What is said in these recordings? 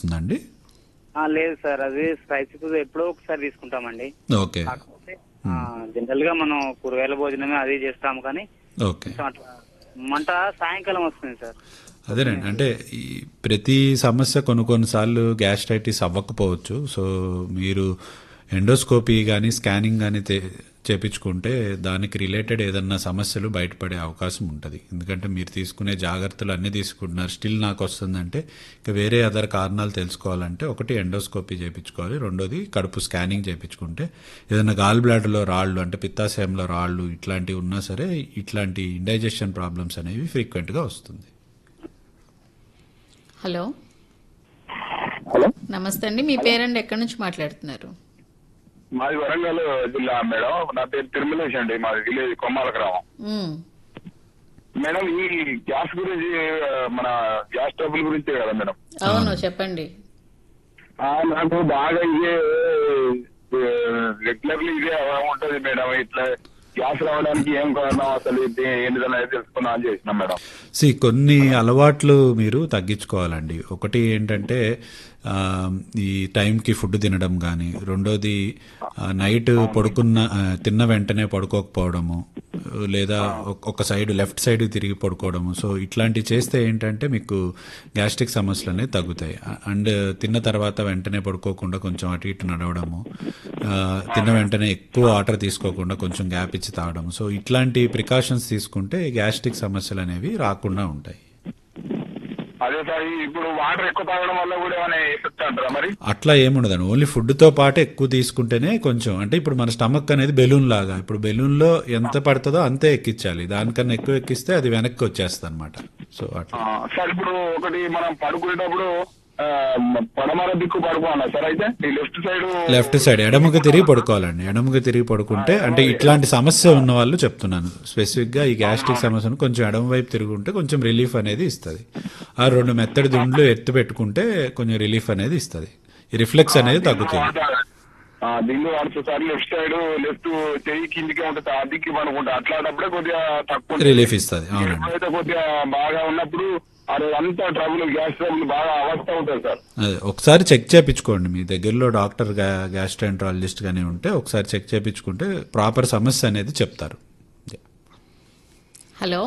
వస్తుందండి ఆ, లేదు సార్ అది స్పైసీ ఫుడ్ ఎప్పుడో ఒకసారి తీసుకుంటామండి ఓకే కాకపోతే జనరల్ గా మనం కూరగాయల భోజనమే అది చేస్తాము కానీ ఓకే కొంచెం అట్లా మంట సాయంకాలం వస్తుంది సార్ అదేనండి అంటే ఈ ప్రతి సమస్య కొన్ని కొన్నిసార్లు గ్యాస్ట్రైటిస్ అవ్వకపోవచ్చు సో మీరు ఎండోస్కోపీ కానీ స్కానింగ్ కానీ చేపించుకుంటే దానికి రిలేటెడ్ ఏదన్నా సమస్యలు బయటపడే అవకాశం ఉంటుంది ఎందుకంటే మీరు తీసుకునే జాగ్రత్తలు అన్నీ తీసుకుంటున్నారు స్టిల్ నాకు వస్తుందంటే ఇక వేరే అదర్ కారణాలు తెలుసుకోవాలంటే ఒకటి ఎండోస్కోపీ చేయించుకోవాలి రెండోది కడుపు స్కానింగ్ చేయించుకుంటే ఏదైనా గాల్ బ్లాడర్లో రాళ్ళు అంటే పిత్తాశయంలో రాళ్ళు ఇట్లాంటివి ఉన్నా సరే ఇట్లాంటి ఇండైజెషన్ ప్రాబ్లమ్స్ అనేవి ఫ్రీక్వెంట్గా వస్తుంది హలో హలో నమస్తే అండి మీ పేరండి ఎక్కడి నుంచి మాట్లాడుతున్నారు మాది వరంగల్ జిల్లా మేడం నా పేరు తిరుమలేష్ అండి మాది విలేజ్ కొమ్మాల గ్రామం మ్మ్. మేడం ఈ గ్యాస్ గురించి ఆ, మన గ్యాస్ ట్రబుల్ గురించే కదా మేడం అవును చెప్పండి ఆ, నాకు బాగా ఇదే రెగ్యులర్లీ ఇదే ఉంటది మేడం ఇట్లా గ్యాస్ రావడానికి ఏం కారణం అసలు ఇది ఏంటిదని తెలుసుకుందాం అని చేసినాం మేడం సి కొన్ని అలవాట్లు మీరు తగ్గించుకోవాలండి ఒకటి ఏంటంటే ఆ, ఈ టైంకి ఫుడ్ తినడం కానీ రెండోది ఆ, నైట్ పడుకున్న ఆ, తిన్న వెంటనే పడుకోకపోవడము లేదా ఒక- ఒక సైడ్ లెఫ్ట్ సైడ్ తిరిగి పడుకోవడము సో ఇట్లాంటివి చేస్తే ఏంటంటే మీకు గ్యాస్ట్రిక్ సమస్యలు అనేవి తగ్గుతాయి అండ్ తిన్న తర్వాత వెంటనే పడుకోకుండా కొంచెం అటు ఇటు నడవడము ఆ, తిన్న వెంటనే ఎక్కువ వాటర్ తీసుకోకుండా కొంచెం గ్యాప్ ఇచ్చి తాగడం సో ఇట్లాంటి ప్రికాషన్స్ తీసుకుంటే గ్యాస్ట్రిక్ సమస్యలు అనేవి రాకుండా ఉంటాయి అదే సార్ ఇప్పుడు వాటర్ ఎక్కువ తాగడం వల్ల కూడా ఏమైనా ఎఫెక్ట్ అంటారా మరి అట్లా ఏముండదండి ఓన్లీ ఫుడ్తో పాటు ఎక్కువ తీసుకుంటేనే కొంచెం అంటే ఇప్పుడు మన స్టమక్ అనేది బెలూన్ లాగా ఇప్పుడు బెలూన్లో ఎంత పడుతుందో అంతే ఎక్కించాలి దానికన్నా ఎక్కువ ఎక్కిస్తే అది వెనక్కి వచ్చేస్తుంది అనమాట సో అట్లా ఆ, సార్ ఇప్పుడు ఒకటి మనం పడుకునేటప్పుడు ఆ, పడమర దిక్కు పడుకోవాలా సార్ అయితే ఈ లెఫ్ట్ సైడ్ లెఫ్ట్ సైడ్ ఎడమకు తిరిగి పడుకోవాలండి ఎడమకు తిరిగి పడుకుంటే అంటే ఇట్లాంటి సమస్య ఉన్న వాళ్ళు చెప్తున్నాను స్పెసిఫిక్ గా ఈ గ్యాస్ట్రిక్ సమస్యను కొంచెం ఎడమ వైపు తిరుగుంటే కొంచెం రిలీఫ్ అనేది ఇస్తుంది ఆ రెండు మెత్తడి దుండ్లు ఎత్తి పెట్టుకుంటే కొంచెం రిలీఫ్ అనేది ఇస్తుంది ఈ రిఫ్లెక్స్ అనేది తగ్గుతుంది దిండు వాడుతూ సార్ లెఫ్ట్ సైడ్ లెఫ్ట్ చెయ్యి కిందికి ఉంటుంది ఆ దిక్కి పడుకుంటా అట్లాంటప్పుడే కొద్దిగా తక్కువ ఉంటుంది. రిలీఫ్ ఇస్తుంది అవునండి ఎప్పుడైతే కొద్దిగా బాగా ఉన్నప్పుడు అది అంతా ట్రబుల్ గ్యాస్ ట్రబుల్ బాగా అవస్థ ఉంటుంది సార్ అదే ఒకసారి చెక్ చేయించుకోండి మీ దగ్గరలో డాక్టర్ గ్యాస్ట్రాంట్రాలజిస్ట్ గానీ ఉంటే ఒకసారి చెక్ చేయించుకుంటే ప్రాపర్ సమస్య అనేది చెప్తారు హలో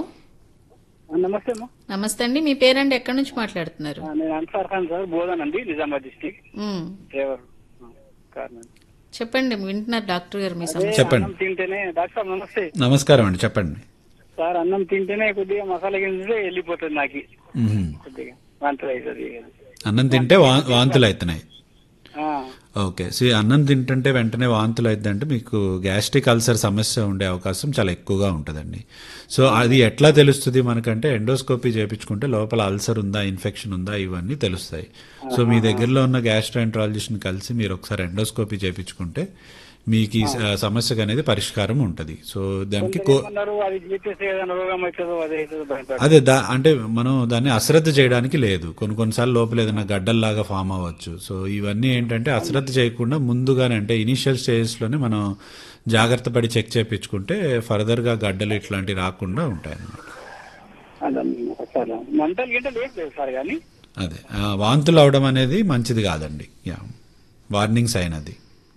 నమస్తే అమ్మా నమస్తే అండి మీ పేరండి ఎక్కడి నుంచి మాట్లాడుతున్నారు ఆ, నేను అన్సార్ ఖాన్ సార్ బోధన్ అండి నిజామాబాద్ డిస్టిక్ మ్మ్. డ్రైవర్ ఆ, కార్ నండి. చెప్పండి వింటున్నారు డాక్టర్ గారు మీ అదే సమస్య చెప్పండి. అన్నం తింటేనే డాక్టర్ సార్ నమస్తే నమస్కారం అండి చెప్పండి సార్ అన్నం తింటేనే కొద్దిగా మసాలా గింజే వెళ్ళిపోతుంది నాకు మ్మ్. కొద్దిగా వాంతులు అవుతుంది అన్నం తింటే వా- వాంతులు అవుతున్నాయి ఆ, ఓకే సో ఈ అన్నం తింటుంటే వెంటనే వాంతులు అవుతుందంటే మీకు గ్యాస్ట్రిక్ అల్సర్ సమస్య ఉండే అవకాశం చాలా ఎక్కువగా ఉంటుందండి సో అది ఎట్లా తెలుస్తుంది మనకంటే ఎండోస్కోపీ చేయించుకుంటే లోపల అల్సర్ ఉందా ఇన్ఫెక్షన్ ఉందా ఇవన్నీ తెలుస్తాయి సో మీ దగ్గరలో ఉన్న గ్యాస్ట్రాంట్రాలజిస్ట్ని కలిసి మీరు ఒకసారి ఎండోస్కోపీ చేయించుకుంటే మీకు ఈ స- సమస్యకు అనేది పరిష్కారం ఉంటుంది సో దానికి కో ఏమన్నారు అది చేసేస్తే ఏదైనా రోగం అవుతుందో అదే అవుతుందో భయపడ అదే దా అంటే మనం దాన్ని అశ్రద్ధ చేయడానికి లేదు కొన్ని కొన్నిసార్లు లోపల ఏదైనా గడ్డల్లాగా ఫామ్ అవ్వచ్చు సో ఇవన్నీ ఏంటంటే అశ్రద్ధ చేయకుండా ముందుగానే అంటే ఇనీషియల్ స్టేజెస్లోనే మనం జాగ్రత్త పడి చెక్ చేయించుకుంటే ఫర్దర్గా గడ్డలు ఇట్లాంటివి రాకుండా ఉంటాయి అన్నమాట అదన్నమాట సార్ మంటలు గింటలు లేదు సార్ కానీ అదే ఆ, వాంతులు అవడం అనేది మంచిది కాదండి యా వార్నింగ్ సైన్ అది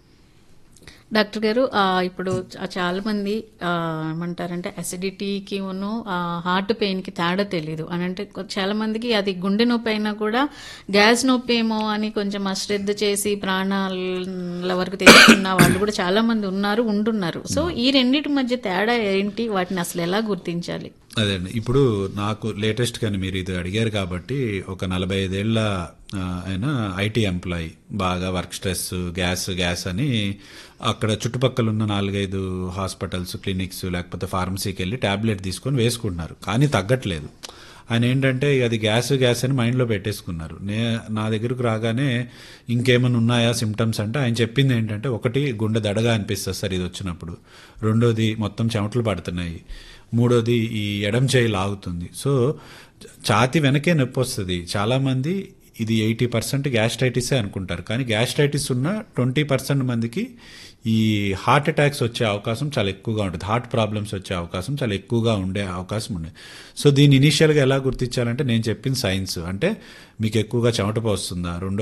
డాక్టర్ గారు ఆ, ఇప్పుడు చ- చాలా మంది ఆ, ఏమంటారంటే అసిడిటీకి ఉన్ను హార్ట్ పెయిన్ కి తేడా తెలియదు అని అంటే కొ- చాలా మందికి అది గుండె నొప్పి అయినా కూడా గ్యాస్ నొప్పి ఏమో అని కొంచెం అశ్రద్ధ చేసి ప్రాణాల వరకు తెచ్చుకున్న వాళ్ళు కూడా చాలా మంది ఉన్నారు ఉంటున్నారు సో ఈ రెండింటి మధ్య తేడా ఏంటి వాటిని అసలు ఎలా గుర్తించాలి అదే అండి ఇప్పుడు నాకు లేటెస్ట్ కానీ మీరు ఇది అడిగారు కాబట్టి ఒక నలభై ఐదేళ్ల ఆ, ఆయన ఐటీ ఎంప్లాయీ బాగా వర్క్ స్ట్రెస్ గ్యాస్ గ్యాస్ అని అక్కడ చుట్టుపక్కల ఉన్న నాలుగైదు హాస్పిటల్స్ క్లినిక్స్ లేకపోతే ఫార్మసీకి వెళ్ళి ట్యాబ్లెట్ తీసుకొని వేసుకుంటున్నారు కానీ తగ్గట్లేదు ఆయన ఏంటంటే ఇక అది గ్యాస్ గ్యాస్ అని మైండ్లో పెట్టేసుకున్నారు నే నా దగ్గరకు రాగానే ఇంకేమైనా ఉన్నాయా సిమ్టమ్స్ అంటే ఆయన చెప్పింది ఏంటంటే ఒకటి గుండె దడగా అనిపిస్తుంది సార్ ఇది వచ్చినప్పుడు రెండోది మొత్తం చెమటలు పడుతున్నాయి మూడోది ఈ ఎడం చేయి లాగుతుంది సో ఛాతి వెనకే నొప్పి వస్తుంది చాలామంది ఇది ఎయిటీ పర్సెంట్ గ్యాస్ట్రైటిసే అనుకుంటారు కానీ గ్యాస్ట్రైటిస్ ఉన్న ట్వంటీ పర్సెంట్ మందికి ఈ హార్ట్ అటాక్స్ వచ్చే అవకాశం చాలా ఎక్కువగా ఉంటుంది హార్ట్ ప్రాబ్లమ్స్ వచ్చే అవకాశం చాలా ఎక్కువగా ఉండే అవకాశం ఉంది సో దీన్ని ఇనీషియల్గా ఎలా గుర్తించాలంటే నేను చెప్పిన సైన్స్ అంటే మీకు ఎక్కువగా చెమట పోస్తుందా రెండో